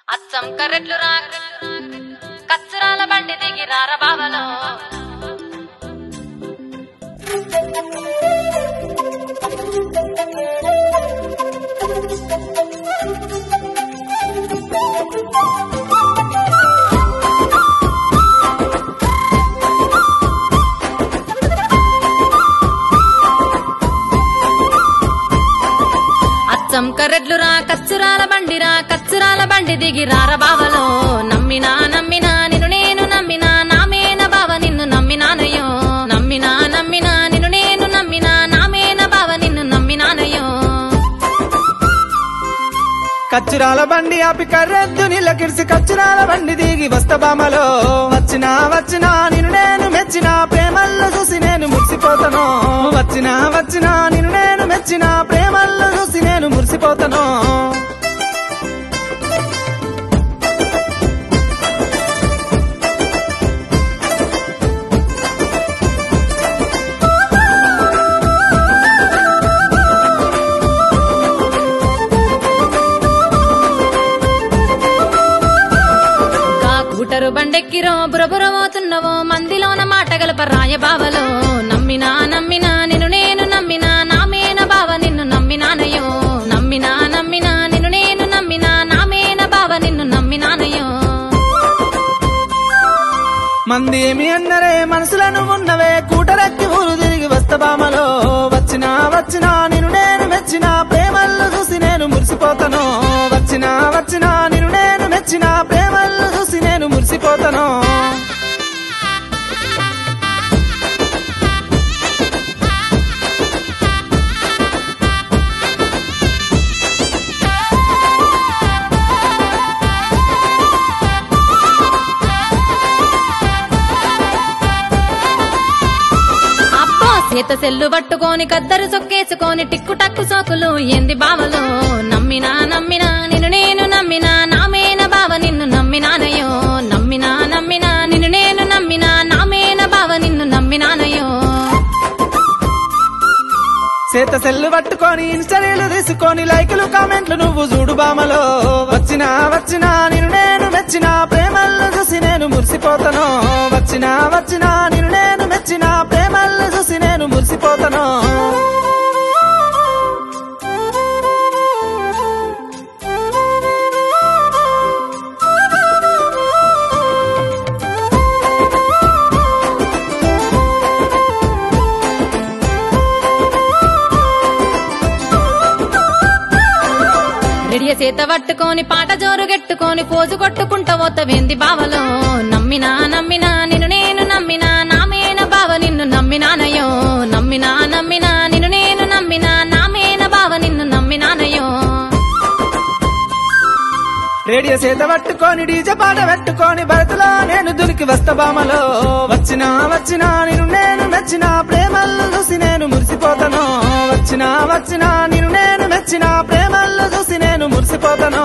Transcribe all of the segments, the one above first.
అచ్చం కర్రెట్లు రా కచ్చరాల బండి దిగి రార బావలో అచ్చం కర్రెట్లు రా కచ్చరాల బండి రా కచ్చరాల బండి దిగి రార బావలో నమ్మినా నమ్మినా నిన్ను నేను నమ్మినా నామేన బావ నిన్ను నమ్మినానయ్యో నమ్మినా నమ్మినా నిన్ను నేను నమ్మినా నామేన బావ నిన్ను నమ్మినానయ్యో కచ్చురాల బండి ఆపి కర్రెద్దు నీళ్ళ కిడిసి కచ్చురాల బండి దిగి వస్తబామలో వచ్చినా వచ్చినా నిన్ను నేను మెచ్చిన ప్రేమల్లో చూసి నేను మురిసిపోతాను వచ్చినా వచ్చినా నిన్ను నేను మెచ్చిన ప్రేమల్లో చూసి నేను మురిసిపోతాను గా కూటరు బండెక్కిరో బురబురమవుతున్నవో మందిలోన మాట గలప రాయ బావలో నమ్మినా నమ్మినా నిన్ను నేను నమ్మినా నామేన బావ నిన్ను నమ్మినానయ్యో నమ్మినా నమ్మినా నిన్ను నేను నమ్మినా నామేన బావ నిన్ను నమ్మినానయ్యో మంది ఏమి అన్నరే మనసులను ఉన్నవే కూటరెక్కి ఊరు తిరిగి వస్తబామలో వచ్చినా వచ్చినా నిన్ను నేను మెచ్చిన ప్రేమల్లో చూసి నేను మురిసిపోతాను వచ్చినా వచ్చినా నిన్ను నేను మెచ్చిన ప్రేమల్లో చూసి నేను మురిసిపోతాను అబ్బో సీత సెల్లు పట్టుకొని కద్దరు సొక్కేసుకొని టిక్కు టక్కు సోకులు ఎంది బావలో నమ్మినా నమ్మినా నిన్ను నేను నమ్మినా నామేన బావ నిన్ను నమ్మినానయ్యో నమ్మినా నమ్మినా నిన్ను నేను నమ్మినా నామేన బావ నిన్ను నమ్మినానయ్యో చేత సెల్లు పట్టుకొని ఇన్స్టారీలు తీసుకొని లైకులు కామెంట్లు నువ్వు చూడు బామలో వచ్చినా వచ్చినా నిన్ను నేను మెచ్చిన ప్రేమల్లో చూసి నేను మురిసిపోతాను వచ్చినా వచ్చినా నిన్ను నేను మెచ్చిన ప్రేమల్లో చూసి నేను మురిసిపోతాను రెడియ చేత పట్టుకొని పాట జోరు గెట్టుకొని పోజు కొట్టుకుంటా పోతవేంది బావలో నమ్మినా నమ్మినా నిన్ను నేను నమ్మినా నామేన బావ నిన్ను నమ్మినానయ్యో నమ్మినా నమ్మినా నిన్ను నేను నమ్మినా నామేన బావ నిన్ను నమ్మినానయ్యో రేడియో చేత పట్టుకొని డీజే పాట పెట్టుకొని భరతలో నేను దునికి వస్తా బామలో వచ్చినా వచ్చినా నిన్ను నేను మెచ్చిన ప్రేమల్లో చూసి నేను మురిసిపోతాను వచ్చినా వచ్చినా నిన్ను నేను మెచ్చిన ప్రేమల్లో చూసి నేను మురిసిపోతాను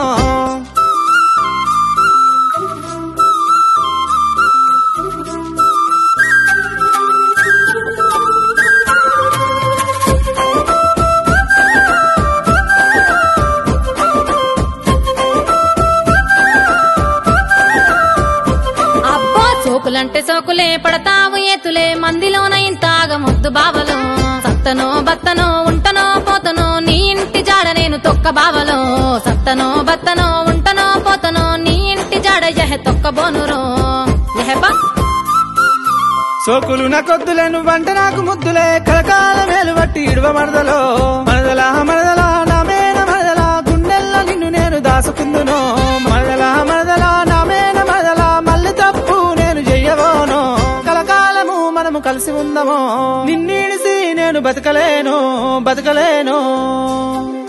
అబ్బో సోకులంటే సోకులే పడతావు ఏతులే మందిలోన ఇంత ఆగమొద్దు బావలో సత్తనో బత్తనో ఉంటనో పోతనో నీ ఇంటి జాడ నేను తొక్క బావలో సత్తనో బత్తనో ఉంటనో పోతనో నీ ఇంటి జాడ యహ తొక్క బోనురో యహబా సోకులు నాకొద్దులే నువ్వంటే నాకు ముద్దులే కలకాల మేలు బట్టి ఇడువ మరదలో మరదలా మరదలా నా మేన మరదలా గుండెల్లో నిన్ను నేను దాసుకుందును మరదలా మరదలా నా మేన మరదలా మళ్ళీ తప్పు నేను చెయ్యబోను కలకాలము మనము కలిసి ఉందమో నిన్నీడిసి నేను బతకలేను బతకలేను